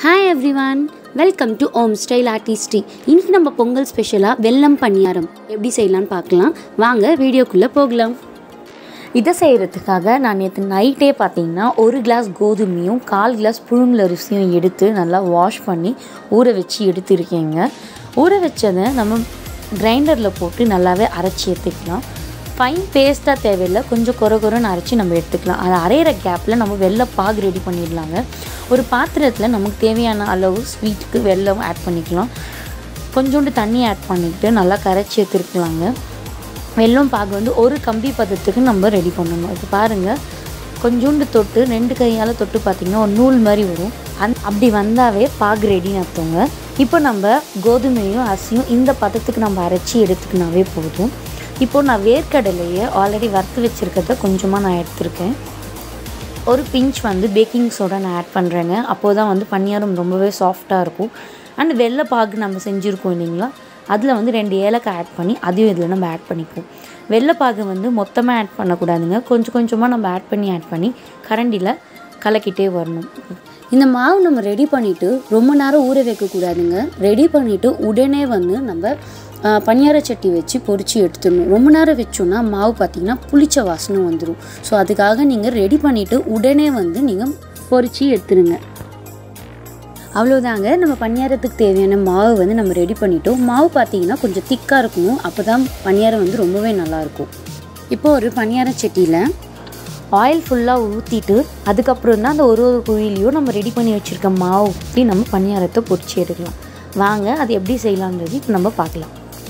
hi everyone welcome to Om style artistry இன்னைக்கு நம்ம பொங்கல் ஸ்பெஷலாக வெல்லம் பணியாரம் எப்படி செய்யலாம்னு பார்க்கலாம் வாங்க வீடியோக்குள்ளே போகலாம் இதை செய்கிறதுக்காக நான் நேற்று நைட்டே பார்த்தீங்கன்னா ஒரு கிளாஸ் கோதுமையும் கால் கிளாஸ் புழுங்கல் அரிசியும் எடுத்து நல்லா வாஷ் பண்ணி ஊற வச்சு எடுத்துருக்கேங்க ஊற வச்சதை நம்ம கிரைண்டரில் போட்டு நல்லாவே அரைச்சி எடுத்துக்கலாம் ஃபைன் பேஸ்ட்டாக தேவையில்லை கொஞ்சம் கொர கொரன்னு அரைச்சி நம்ம எடுத்துக்கலாம் அதை அரைகிற கேப்பில் நம்ம வெள்ளை பாகு ரெடி பண்ணிடலாங்க ஒரு பாத்திரத்தில் நமக்கு தேவையான அளவு ஸ்வீட்டுக்கு வெல்லம் ஆட் பண்ணிக்கலாம் கொஞ்சோண்டு தண்ணி ஆட் பண்ணிக்கிட்டு நல்லா கரைச்சி எடுத்துருக்கலாங்க வெல்லம் பாகு வந்து ஒரு கம்பி பதத்துக்கு நம்ம ரெடி பண்ணணும் இப்போ பாருங்கள் கொஞ்சோண்டு தொட்டு ரெண்டு கையால் தொட்டு பார்த்திங்கன்னா ஒரு நூல் மாதிரி வரும் அந் அப்படி வந்தாவே பாகு ரெடின்னு அர்த்தங்க இப்போ நம்ம கோதுமையும் அரிசியும் இந்த பதத்துக்கு நம்ம அரைச்சி எடுத்துக்கினாவே போதும் இப்போது நான் வேர்க்கடலையை ஆல்ரெடி வறுத்து வச்சுருக்கிறத கொஞ்சமாக நான் எடுத்திருக்கேன் ஒரு பிஞ்ச் வந்து பேக்கிங் சோடா நான் ஆட் பண்ணுறேங்க அப்போது தான் வந்து பணியாரம் ரொம்பவே சாஃப்டாக இருக்கும் அண்ட் வெள்ளை பாகு நம்ம செஞ்சுருக்கோம் இல்லைங்களா அதில் வந்து ரெண்டு ஏலக்காய் ஆட் பண்ணி அதையும் இதில் நம்ம ஆட் பண்ணிப்போம் வெள்ளை பாகு வந்து மொத்தமாக ஆட் பண்ணக்கூடாதுங்க கொஞ்சம் கொஞ்சமாக நம்ம ஆட் பண்ணி ஆட் பண்ணி கரண்டியில் கலக்கிட்டே வரணும் இந்த மாவு நம்ம ரெடி பண்ணிவிட்டு ரொம்ப நேரம் ஊற வைக்கக்கூடாதுங்க ரெடி பண்ணிவிட்டு உடனே வந்து நம்ம ஆ, பணியார சட்டி வச்சு பொரிச்சு எடுத்துடணும் ரொம்ப நேரம் வச்சோன்னா மாவு பார்த்திங்கன்னா புளிச்ச வாசனை வந்துடும் ஸோ அதுக்காக நீங்கள் ரெடி பண்ணிவிட்டு உடனே வந்து நீங்கள் பொரிச்சு எடுத்துருங்க அவ்வளோதாங்க நம்ம பணியாரத்துக்கு தேவையான மாவு வந்து நம்ம ரெடி பண்ணிட்டோம் மாவு பார்த்தீங்கன்னா கொஞ்சம் திக்காக இருக்கணும் அப்போ தான் பணியாரம் வந்து ரொம்பவே நல்லாயிருக்கும் இப்போ ஒரு பணியார சட்டியில் ஆயில் ஃபுல்லாக ஊற்றிட்டு அதுக்கப்புறம் தான் அந்த ஒரு ஒரு குழிலையும் நம்ம ரெடி பண்ணி வச்சுருக்க மாவு ஊற்றி நம்ம பணியாரத்தை பொரிச்சு எடுக்கலாம் வாங்க அது எப்படி செய்யலான்றது இப்போ நம்ம பார்க்கலாம்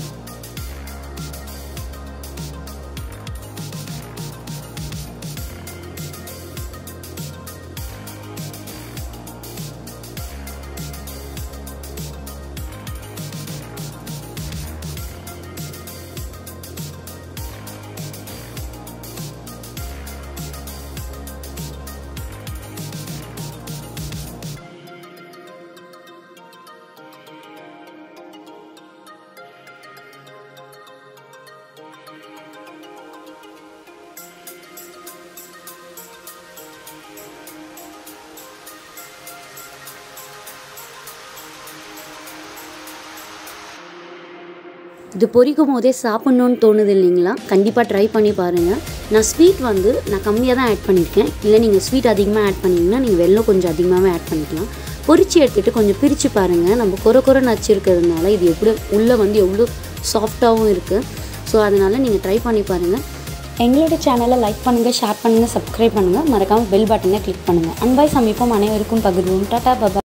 இது பொரிக்கும் போதே சாப்பிட்ணுன்னு தோணுது இல்லைங்களா கண்டிப்பாக ட்ரை பண்ணி பாருங்கள் நான் ஸ்வீட் வந்து நான் கம்மியாக தான் ஆட் பண்ணியிருக்கேன் இல்லை நீங்கள் ஸ்வீட் அதிகமாக ஆட் பண்ணிங்கன்னா நீங்கள் வெல்லம் கொஞ்சம் அதிகமாகவே ஆட் பண்ணிக்கலாம் பொரிச்சு எடுத்துகிட்டு கொஞ்சம் பிரித்து பாருங்கள் நம்ம கொர கொர நச்சு இருக்கிறதுனால இது எப்படி உள்ளே வந்து எவ்வளோ சாஃப்டாகவும் இருக்குது ஸோ அதனால் நீங்கள் ட்ரை பண்ணி பாருங்கள் எங்களோட சேனலை லைக் பண்ணுங்கள் ஷேர் பண்ணுங்கள் சப்ஸ்கிரைப் பண்ணுங்கள் மறக்காமல் பெல் பட்டனை கிளிக் பண்ணுங்கள் அன்பாய் சமீபம் அனைவருக்கும் பகிர்வோம் டாட்டா பபா